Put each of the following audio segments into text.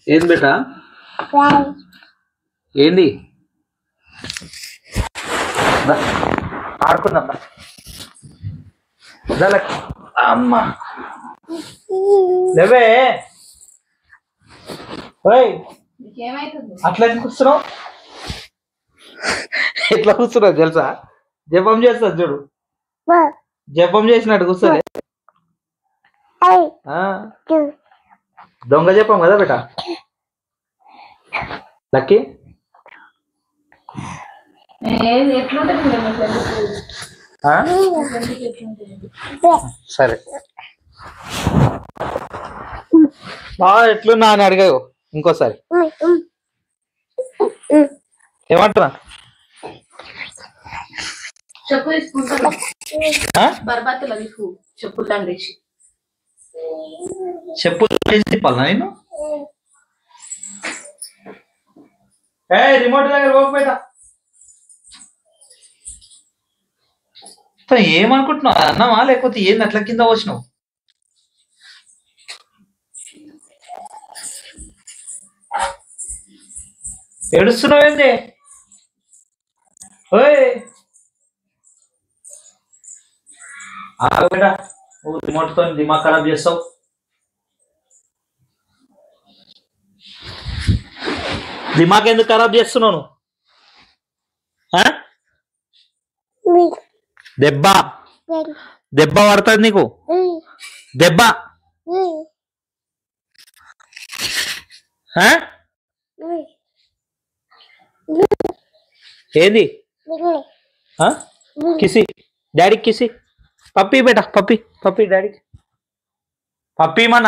ఏంది బేటా ఏంది దా, ఆడుకుందాం దా. దా లక్. అమ్మా లేవే ఓయ్ నీకేమైతుంది అట్లా ఎందుకు కూర్చున్నావు ఎట్లా కూర్చున్నావు తెలుసా జపం చేస్తా చూడు జపం చేసినట్టు కూర్చోలే ఆ, దొంగ జపం కదా బేటా లక్కీ ఏది ఎట్లుంటుంది మీరు మీకు ఎందుకు? ఆ? ఎందుకు ఎట్లుంటుంది? సరే బాగా ఎట్లున్నా అని అడిగావు ఇంకోసారి ఏమంటున్నా చెప్పు తీసుకుంటాను ఆ? బర్బాతులు తీసు చెప్పులు తండ్రిసి చెప్పు వేసి తిప్పాలా నేను ఏ రిమోట్ దగ్గర పోకపోయినా ఏమనుకుంటున్నావు అన్నావా లేకపోతే ఏంది అట్లా కింద వచ్చినావు ఏడుస్తున్నావు ఏంది ఓయ్ ఆగు బేటా నువ్వు రిమోట్ తో దిమాగ్ ఖరాబ్ చేస్తావు దిమాగ్ ఎందుకు ఖరాబ్ చేస్తున్నావు నువ్వు? ఆ? దెబ్బ దెబ్బ పడుతుంది నీకు దెబ్బ ఆ? ఏంది ఆ? కిసి డాడీకి కిసి పప్పి బేటా పప్పి పప్పి డాడీకి పప్పి మన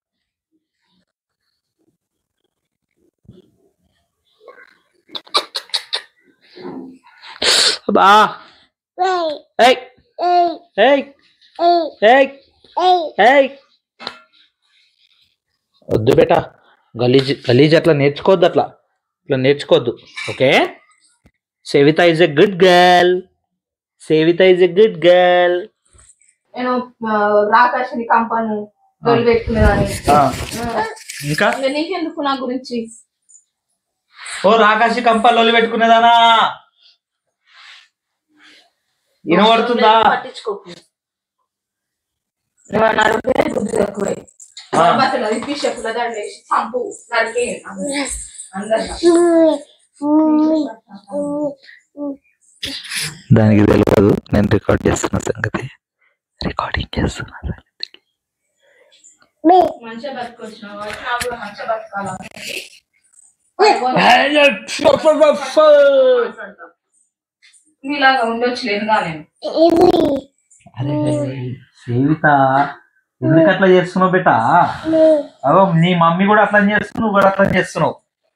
బా ఏయ్ ఏయ్ ఏయ్ ఏయ్ వద్దు బేటా గలీజ్ గలీజ్ అట్లా నేర్చుకోవద్దు అట్లా ఇట్లా నేర్చుకోవద్దు okay Savitha is a good girl Savitha is a good girl నేను ఆ, రాకాశని కంపను గొల్లు పెట్టుకునేదాన్ని ఇంకా ఇంకా నీకెందుకు నా గురించి ఓ రాకాశి కంపాలు పెట్టుకునేదానా వినబడుతుందా పట్టించుకోకు ఏమన్నా అడిగితే బుద్ధి తక్కువే ఆ. బర్బాతులు అది పిచ్చి చెప్పుల దండేసి చంపు నరికి అందరిగా దానికి తెలియదు నేను రికార్డ్ చేస్తున్న సంగతి రికార్డింగ్ చేస్తున్నా మంచిగా బతుకొచ్చినావు నాకు కూడా మంచిగా బతకాలని మీలాగా ఉండొచ్చు లేదుగా నేను అరే సేవిత ఎందుకు అట్లా చేస్తున్నావు బేటా అదో నీ మమ్మీ కూడా అట్లా చేస్తున్నావు నువ్వు కూడా అట్లా చేస్తున్నావు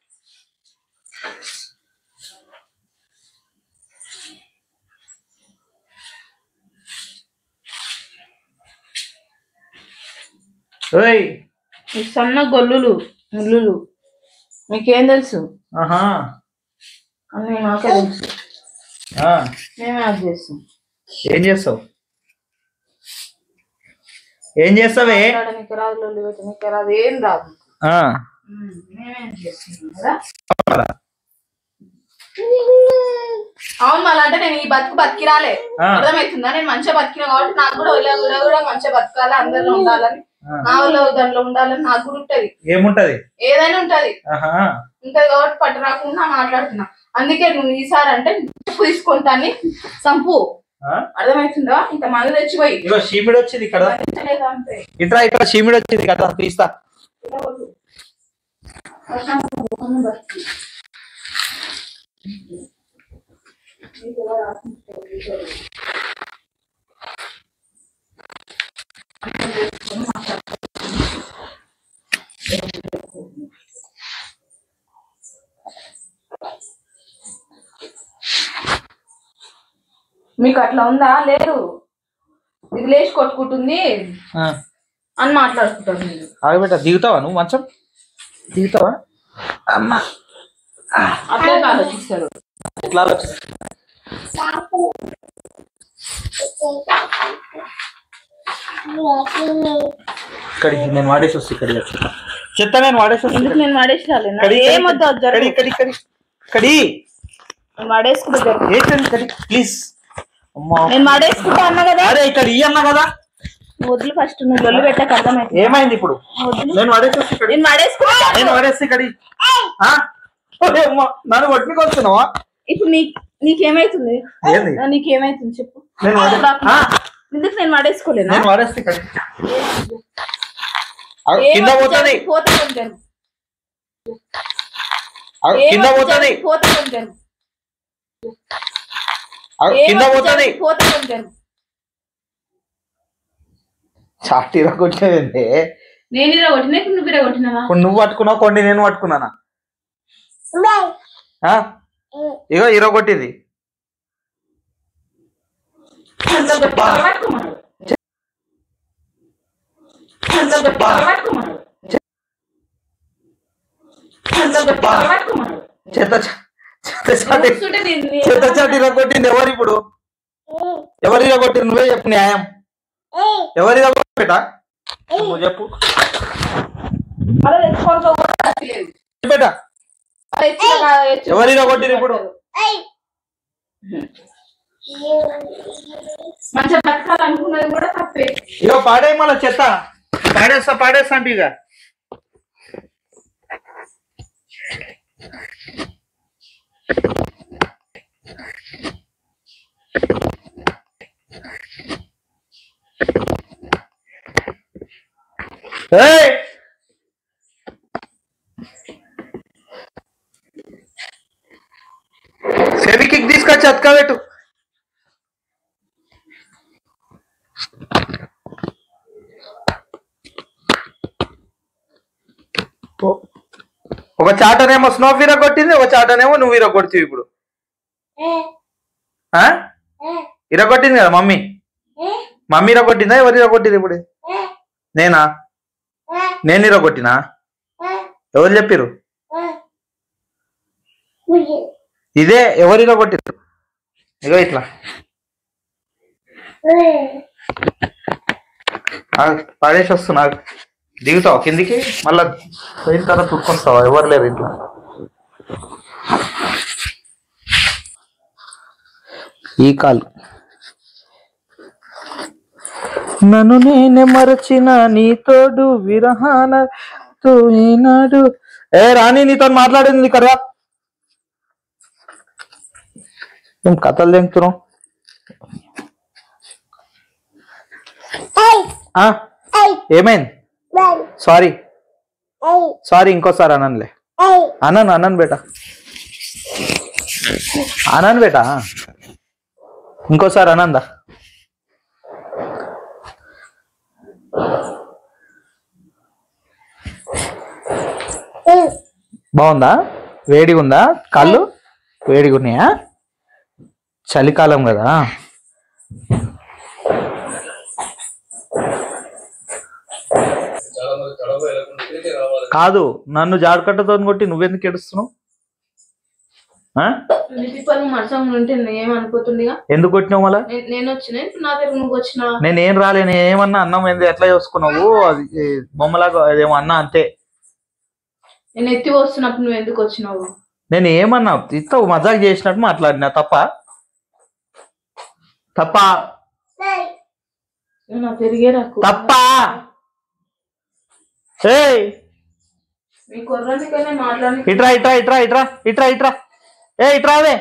ఓయ్ ఈ సన్న గొల్లులు ముల్లులు మీకేం తెలుసు ఆహా అన్నీ నాకే తెలుసు ఆ, మేమే అది చేస్తాం ఏం చేస్తావు ఏం చేస్తావే మాట్లాడనీకి రాదు లొల్లి పెట్టనీకి రాదు ఏం రాదు ఆ, ఉమ్, మేమే అది చేస్తున్నాం కదా అవునా? అవును మళ్ళీ అంటే నేను ఈ బతుకు బతికి రాలే ఆ. అర్థమవుతుందా నేను మంచిగా బతికిన కాబట్టి నాకు కూడా ఇలా కూడా కూడా మంచిగా బతకాలి అందరిలో ఉండాలని ఆ. నా వాళ్ళు దాంట్లో ఉండాలని నాకు కూడా ఉంటది ఏముంటది ఏదైనా ఉంటది ఆహా ఉంటది కాబట్టి పట్టు రాకుండా మాట్లాడుతున్నా అందుకే నువ్వు ఈసారి అంటే చెప్పు తీసుకుంటాన్ని సంపు ఆ? అర్థమవుతుందా ఇంత మంది తెచ్చిపోయి ఇగో చీమిడి వచ్చింది ఇక్కడ లేదా అంటే ఇట్రా ఇక్కడ చీమిడి వచ్చింది కదా తీస్తా ఇలా వద్దు. ప్రశాంతంగా ముఖం బతికి. నీకు ఎవరు ఆశించరు. మీకు అట్లా ఉందా లేదు ఇది లేచి కొట్టుకుంటుంది ఆ, అని మాట్లాడుకుంటారు మీరు ఆగబెట్ట దిగుతావా నువ్వు మంచం దిగుతావా అమ్మా అట్లే ఆలోచిస్తారు ఎట్లా ఆలోచిస్తా? ఇక్కడికి నేను వాడేసి వస్తే ఇక్కడికి వచ్చి చెత్త నేను వాడేసి ఎందుకు నేను పడేసి రాలేనా కడి ఏమొద్దు కడి జరుగు కడి కడి కడి నేను పడేసుకుంటా జరుగు ఏ కడి కడి ప్లీజ్ అమ్మా నేను పడేసుకుంటా అన్నా కదా అరే ఇక్కడ ఈ అన్న కదా నువ్వు వదిలి ఫస్ట్ నువ్వు లొల్లి పెట్టక అర్థమైంది ఏమైంది ఇప్పుడు వదిలి నేను వాడేసి ఇక్కడ నేను పడేసుకుంటా నేను వాడేసి ఇక్కడ నన్ను పట్టుకు వస్తున్నావా ఇప్పుడు నీ నీకేమైతుంది ఏంది ఆ, నీకేమైతుంది చెప్పు నేను వాడే- నాకు- ఆ, ఎందుకు నేను పడేసుకోలేనా నేను వాడేసి ఇక్కడ ఆ, కింద ఏమొద్దు పోతుంది జరుగు, పోతే కొంచెం జరుగు. ఆ, కింద ఏమొద్దు పోతుంది జరుగు, పోతే కొంచెం జరుగు. ఆ, కింద ఏమొద్దు పోతుంది జరుగు, పోతే కొంచెం జరుగు. చాటీరా కొట్టేదండి నేను ఇలా కొట్టినా ఇప్పుడు నువ్వు ఇలా కొట్టినావా ఇప్పుడు నువ్వు పట్టుకున్నావు కొన్ని నేను పట్టుకున్నానా ఆ? ఇగో ఇరో కొట్టింది అంత గట్టిగా పట్టుకోమను. అంత గట్టిగా పట్టుకోమను. అంత గట్టిగా పట్టుకోమను. చెత్త చ- చెత్త చాటి కూర్చుంటే నేను- నేను- చెత్త చాటి ఇరో కొట్టింది ఎవరు ఇప్పుడు ఎవరు ఇరో కొట్టింది నువ్వే చెప్పు న్యాయం ఎవరు ఇరో కొట్టా నువ్వు చెప్పు అలా తెచ్చుకోనుకో కూడా లేదు. పెట్ట అలా తెచ్చుకో, అలా తెచ్చుకో. ఎవరు ఇరో కొట్టింది ఇప్పుడు మంచిగా బతకాలనుకున్నది కూడా తప్పే ఇగో పాడే మళ్ళీ చెత్త పాడేస్తా పాడేస్తా అంటే ఇక ఏయ్! చెవికి తీసుకొచ్చి అతకబెట్టు ఒక చాటనేమో స్నో ఫీర కొట్టింది ఒక చాటనేమో నువ్వు ఇర కొడుతుంది ఇప్పుడు ఆ? ఇర కొట్టింది కదా మమ్మీ మమ్మీ ఇర కొట్టిందా ఎవరు ఇర కొట్టింది ఇప్పుడు నేనా నేను ఇర కొట్టినా ఎవరు చెప్పిరు ఇదే ఎవరు ఇర కొట్టిరు ఇగో ఇట్లా ఆగు, పడేసి వస్తున్నా ఆగు. దిగుతావా కిందికి మళ్ళా పోయిన తర్వాత తుక్కొస్తావా ఎవరు లేరు ఇంట్లో ఈ కాలు నన్ను నేనే మరచిన నీ తోడు విరహాన తో ఈనాడు ఏ రాణి నీతో మాట్లాడింది ఇక్కడ రా. ఏం కథలు తెంపుతున్నావు ఆ? ఏమైంది సారీ సారీ ఇంకోసారి అననులే అనను అనను బేట అనను బేట ఇంకోసారి అనందా బాగుందా వేడిగా ఉందా కళ్ళు వేడిగా ఉన్నాయా చలికాలం కదా కాదు నన్ను జాడకట్టతో కొట్టి నువ్వెందుకు ఏడుస్తున్నావు ఆ? తిప్పలు మరసం ఉంటే ఏమనుకోతుండగా ఎందుకు కొట్టినావు మళ్ళా నేను వచ్చిన ఇప్పుడు నా దగ్గర నువ్వు వచ్చిన నేనేం రాలే నేను ఏమన్నా అన్నం ఏంది ఎట్లా చూసుకున్నావు అది ఏ, బొమ్మలాగా అదేమో అన్నా అంతే నేను ఎత్తి వస్తున్నప్పుడు నువ్వు ఎందుకు వచ్చినావు నేను ఏమన్నా ఇంత మజాక్ చేసినట్టు మాట్లాడినా తప్ప తప్ప నా తిరిగే రాకు తప్ప ఏయ్ మీ కుర్రానికైనా మాట్లాడి ఇట్రా ఇట్రా ఇట్రా ఇట్రా ఇట్రా ఇట్రా ఏ ఇట్రా అవే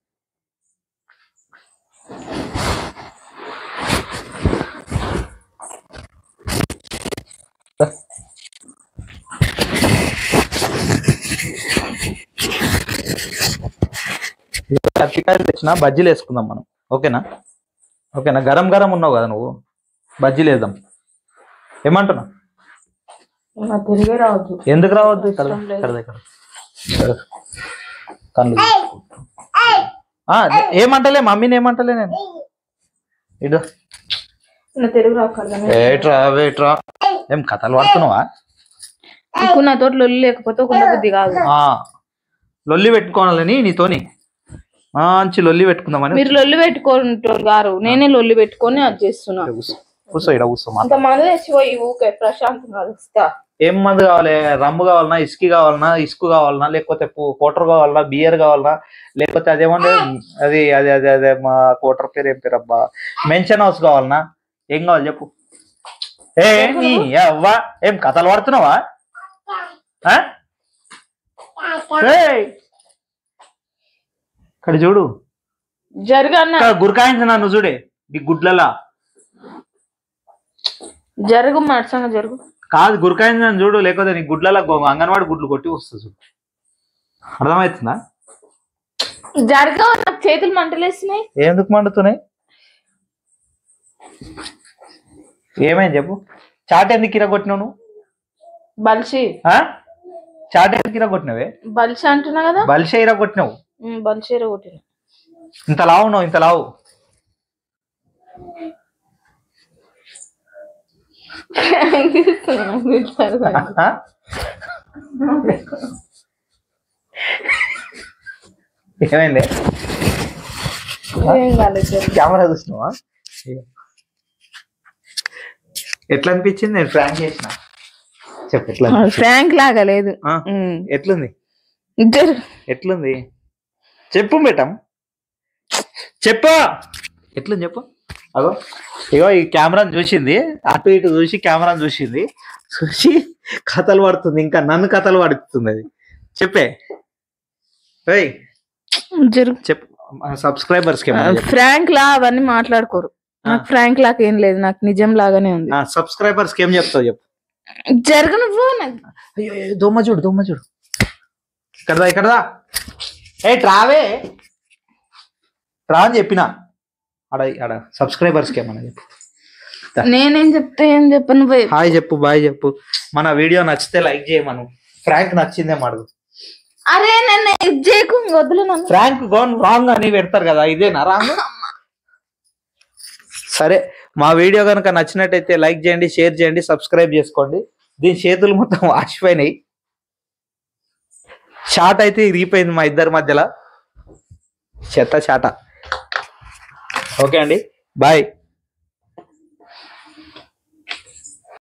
అరటికాయలు తెచ్చిన బజ్జీలు వేసుకుందాం మనం ఓకేనా ఓకేనా గరం గరం ఉన్నావు కదా నువ్వు బజ్జీలు వేద్దాం ఏమంటున్నా నా తిరిగే రావద్దు ఎందుకు రావద్దు ఇక్కడ అవసరం లేదు. ఇక్కడ ఇక్కడ. ఇక్కడ. కళ్ళు ఆ, ఏమంటలే మమ్మీని ఏమంటలే నేను ఇటు నా తెలుగు రాకూడదు ఏట్రా ఏట్రా ఏం కథలు పడుతున్నావా నీకు నా తోటి లొల్లి లేకపోతే ఒక బుద్ధి కాదు ఆ, లొల్లి పెట్టుకోవాలని నీతోని మంచి లొల్లి పెట్టుకుందామని మీరు లొల్లి పెట్టుకుంటారు గారు నేనే లొల్లి పెట్టుకొని అది చేస్తున్నా కూర్చో. కూర్చో ఇక్కడ కూర్చో మా అంత మంది తెచ్చిపోయి ఊకే ప్రశాంతంగా వస్తా ఏం మందు కావాలి రమ్ము కావాలన్నా ఇసుకి కావాలన్నా ఇసుకు కావాలన్నా లేకపోతే కోటర్ కావాలన్నా బియర్ కావాలన్నా లేకపోతే అదేమన్నా అది అది అది అదే మా కోటర్ పేరు ఏం పేరు అబ్బా మెన్షన్ హౌస్ కావాలన్నా ఏం కావాలి చెప్పు ఏ నీ అవ్వా ఏం కథలు పడుతున్నావా ఆ? ఏయ్! ఇక్కడ చూడు జరగన్న ఇక్కడ గురకాయించిన నన్ను చూడే ఈ గుడ్లలా జరుగు మడసంగా జరుగు కాదు గురకాయించిన చూడు లేకపోతే నీ గుడ్లలా గో- అంగన్వాడి గుడ్లు కొట్టి వస్తుంది చూడు అర్థమవుతుందా జరగ నాకు చేతులు మంటలేస్తున్నాయి ఎందుకు మండుతున్నాయి ఏమైంది చెప్పు చాట్ ఎందుకు ఇర కొట్టినావు నువ్వు బలిసి ఆ? చాట్ ఎందుకు ఇర కొట్టినవే బలిసి అంటున్నా కదా బలిషే ఇర కొట్టినావు ఉమ్, బలిసీర కొట్టిన ఇంత లావు నువ్వు ఇంత లావు ఆ? ఏమైంది ఏం కాలేదు జరుగు. కెమెరా చూసినావా ఎట్లా అనిపించింది నేను ఫ్రాంక్ చేసిన చెప్పు ఎట్లా అనిపించింది? ఫ్రాంక్ లాగా లేదు ఆ, ఉమ్. ఎట్లుంది జరుగు ఎట్లుంది చెప్పు బేటం చెప్పు ఎట్లుంది చెప్పు అగో ఇగో ఈ కెమెరాని చూసింది అటు ఇటు చూసి కెమెరాని చూసింది చూసి కథలు పడుతుంది ఇంకా నన్ను కథలు పడుతుంది అది చెప్పే ఏయ్ జరుగు చెప్పు సబ్స్క్రైబర్స్ కి ఫ్రాంక్ లా అవన్నీ మాట్లాడుకోరు నాకు ఫ్రాంక్ లాగా ఏం లేదు నాకు నిజం లాగానే ఉంది సబ్స్క్రైబర్స్ కి ఏం చెప్తావు చెప్పు జరుగు నువ్వు నాకు అయ్యో అయ్యో, దొమ్మ చూడు దొమ్మ చూడు ఇక్కడదా ఇక్కడదా ఏ ట్రావే ట్రా అని చెప్పిన ఆడ ఆడ సబ్స్క్రైబర్స్ కి ఏమన్నా చెప్పు నేనేం చెప్తే ఏం చెప్పను పోయి హాయ్ చెప్పు బాయ్ చెప్పు మన వీడియో నచ్చితే లైక్ చేయమను ఫ్రాంక్ నచ్చిందే మడుగు అరే నన్ను ఇది చేయకు వద్దులే నన్ను ఫ్రాంక్ గోన్ రాంగ్ అని పెడతారు కదా ఇదేనా రాంగ్ సరే మా వీడియో కనుక నచ్చినట్టయితే లైక్ చేయండి షేర్ చేయండి సబ్స్క్రైబ్ చేసుకోండి దీని చేతులు మొత్తం వాచిపోయినాయి షాట్ అయితే ఇరిగిపోయింది మా ఇద్దరి మధ్యలో చెత్త చాట ఓకే అండి బాయ్